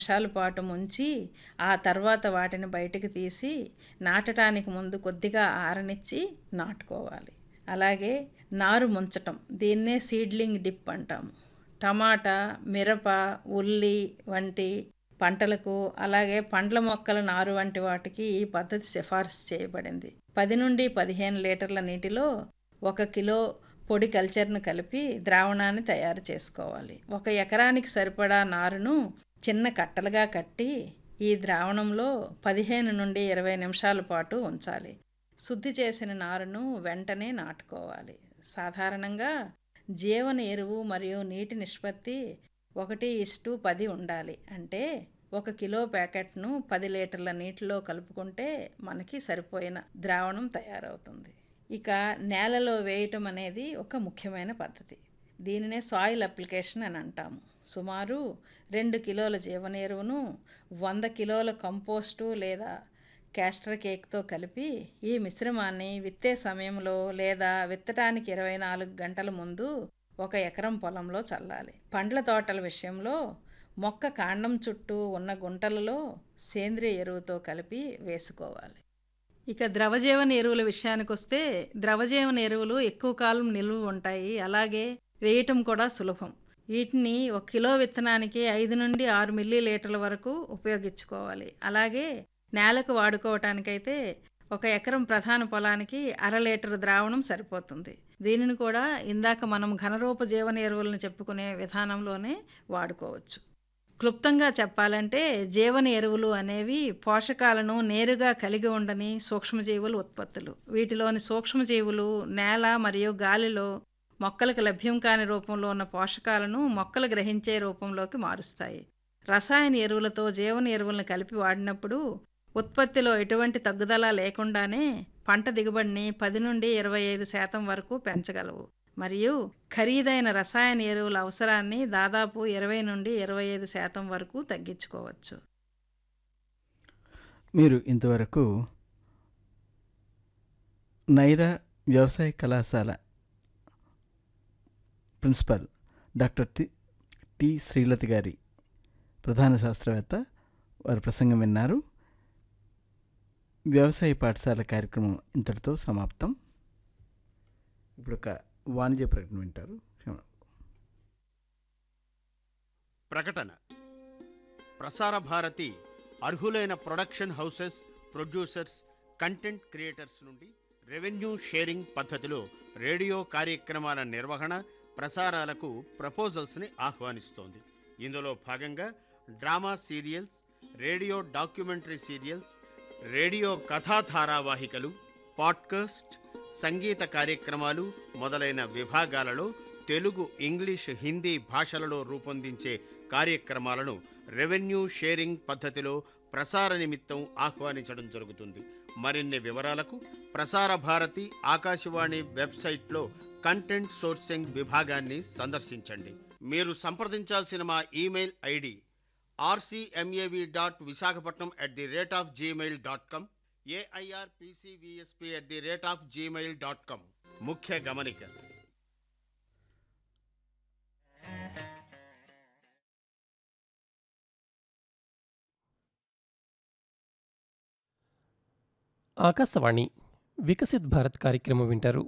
నిమిషాల పాటు ముంచి ఆ తర్వాత వాటిని బయటికి తీసి నాటడానికి ముందు కొద్దిగా ఆరనిచ్చి నాటుకోవాలి అలాగే నారు ముంచటం దీన్నే సీడ్లింగ్ డిప్ అంటాము టమాటా మిరప ఉల్లి వంటి పంటలకు అలాగే పండ్ల మొక్కల నారు వంటి వాటికి ఈ పద్ధతి సిఫారసు చేయబడింది పది నుండి పదిహేను లీటర్ల నీటిలో ఒక కిలో పొడి కల్చర్ను కలిపి ద్రావణాన్ని తయారు చేసుకోవాలి ఒక ఎకరానికి సరిపడా నారును చిన్న కట్టలుగా కట్టి ఈ ద్రావణంలో పదిహేను నుండి ఇరవై నిమిషాల పాటు ఉంచాలి శుద్ధి చేసిన నారును వెంటనే నాటుకోవాలి సాధారణంగా జీవన ఎరువు మరియు నీటి నిష్పత్తి ఒకటి ఇస్టు పది ఉండాలి అంటే ఒక కిలో ప్యాకెట్ను పది లీటర్ల నీటిలో కలుపుకుంటే మనకి సరిపోయిన ద్రావణం తయారవుతుంది ఇక నేలలో వేయటం అనేది ఒక ముఖ్యమైన పద్ధతి దీనినే సాయిల్ అప్లికేషన్ అని అంటాము సుమారు రెండు కిలోల జీవన ఎరువును వంద కిలోల కంపోస్టు లేదా క్యాస్టర్ కేక్తో కలిపి ఈ మిశ్రమాన్ని విత్తే సమయంలో లేదా విత్తటానికి ఇరవై నాలుగు గంటల ముందు ఒక ఎకరం పొలంలో చల్లాలి పండ్ల తోటల విషయంలో మొక్క కాండం చుట్టూ ఉన్న గుంటలలో సేంద్రియ ఎరువుతో కలిపి వేసుకోవాలి ఇక ద్రవజీవన ఎరువుల విషయానికి వస్తే ద్రవజీవన ఎరువులు ఎక్కువ కాలం నిల్వ ఉంటాయి అలాగే వేయటం కూడా సులభం వీటిని ఒక కిలో విత్తనానికి ఐదు నుండి ఆరు మిల్లీ లీటర్ల వరకు ఉపయోగించుకోవాలి అలాగే నేలకు వాడుకోవటానికైతే ఒక ఎకరం ప్రధాన పొలానికి అర లీటర్ ద్రావణం సరిపోతుంది దీనిని కూడా ఇందాక మనం ఘనరూప జీవన ఎరువులను చెప్పుకునే విధానంలోనే వాడుకోవచ్చు క్లుప్తంగా చెప్పాలంటే జీవన ఎరువులు అనేవి పోషకాలను నేరుగా కలిగి ఉండని సూక్ష్మజీవుల ఉత్పత్తులు వీటిలోని సూక్ష్మజీవులు నేల మరియు గాలిలో మొక్కలకు లభ్యం కాని రూపంలో ఉన్న పోషకాలను మొక్కలు గ్రహించే రూపంలోకి మారుస్తాయి రసాయన ఎరువులతో జీవన ఎరువులను కలిపి వాడినప్పుడు ఉత్పత్తిలో ఎటువంటి తగ్గుదల లేకుండానే పంట దిగుబడిని పది నుండి ఇరవై ఐదు శాతం వరకు పెంచగలవు మరియు ఖరీదైన రసాయన ఎరువుల అవసరాన్ని దాదాపు ఇరవై నుండి ఇరవై ఐదు శాతం వరకు తగ్గించుకోవచ్చు మీరు ఇంతవరకు నైరా వ్యవసాయ కళాశాల principal doctor T T Sreelatha గారి ప్రధాన శాస్త్రవేత్త వారి ప్రసంగం విన్నారు వ్యవసాయ పాఠశాల కార్యక్రమం ఇంతటితో సమాప్తం ఇప్పుడు ఒక వాణిజ్య ప్రకటన వింటారు క్షమ- ప్రకటన ప్రసార భారతి అర్హులైన production houses producers content creators నుండి రెవెన్యూ షేరింగ్ పద్ధతిలో రేడియో కార్యక్రమాల నిర్వహణ ప్రసారాలకు ప్రపోజల్స్ని ఆహ్వానిస్తోంది ఇందులో భాగంగా drama serials radio documentary serials radio కథా ధారావాహికలు పాడ్కాస్ట్ సంగీత కార్యక్రమాలు మొదలైన విభాగాలలో తెలుగు ఇంగ్లీష్ హిందీ భాషలలో రూపొందించే కార్యక్రమాలను రెవెన్యూ షేరింగ్ పద్ధతిలో ప్రసార నిమిత్తం ఆహ్వానించడం జరుగుతుంది మరిన్ని వివరాలకు ప్రసార భారతి ఆకాశవాణి వెబ్సైట్లో కంటెంట్ సోర్సింగ్ విభాగాన్ని సందర్శించండి మీరు సంప్రదించాల్సిన మా email ID RCMAV dot Visakhapatnam at the rate of Gmail dot com AIR PCVSP at the rate of Gmail dot com ముఖ్య గమనిక ఆకాశవాణి వికసిత్ భారత్ కార్యక్రమం వింటారు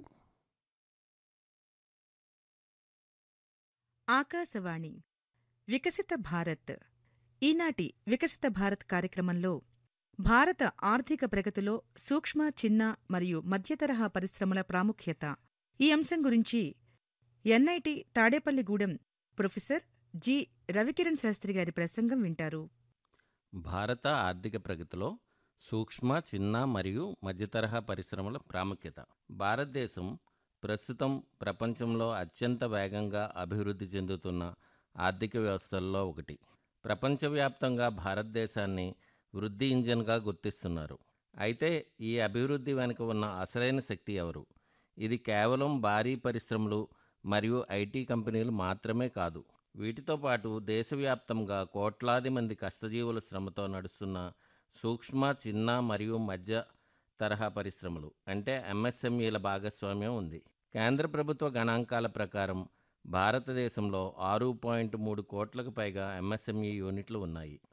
ఆకాశవాణి వికసిత భారత్ ఈనాటి వికసిత భారత్ కార్యక్రమంలో భారత ఆర్థిక ప్రగతిలో సూక్ష్మ చిన్న మరియు మధ్యతరహా పరిశ్రమల ప్రాముఖ్యత ఈ అంశం గురించి NIT Tadepalligudem professor G Ravikiran Sastry గారి ప్రసంగం వింటారు భారత ఆర్థిక ప్రగతిలో సూక్ష్మ చిన్న మరియు మధ్యతరహా పరిశ్రమల ప్రాముఖ్యత భారతదేశం ప్రస్తుతం ప్రపంచంలో అత్యంత వేగంగా అభివృద్ధి చెందుతున్న ఆర్థిక వ్యవస్థల్లో ఒకటి ప్రపంచవ్యాప్తంగా భారతదేశాన్ని వృద్ధి ఇంజన్గా గుర్తిస్తున్నారు అయితే ఈ అభివృద్ధి వెనుక ఉన్న అసలైన శక్తి ఎవరు ఇది కేవలం భారీ పరిశ్రమలు మరియు ఐటీ కంపెనీలు మాత్రమే కాదు వీటితో పాటు దేశవ్యాప్తంగా కోట్లాది మంది కష్టజీవుల శ్రమతో నడుస్తున్న సూక్ష్మ చిన్న మరియు మధ్య తరహా పరిశ్రమలు అంటే ఎంఎస్ఎంఈల భాగస్వామ్యం ఉంది కేంద్ర ప్రభుత్వ గణాంకాల ప్రకారం భారతదేశంలో ఆరు పాయింట్ మూడు కోట్లకు పైగా ఎంఎస్ఎంఈ యూనిట్లు ఉన్నాయి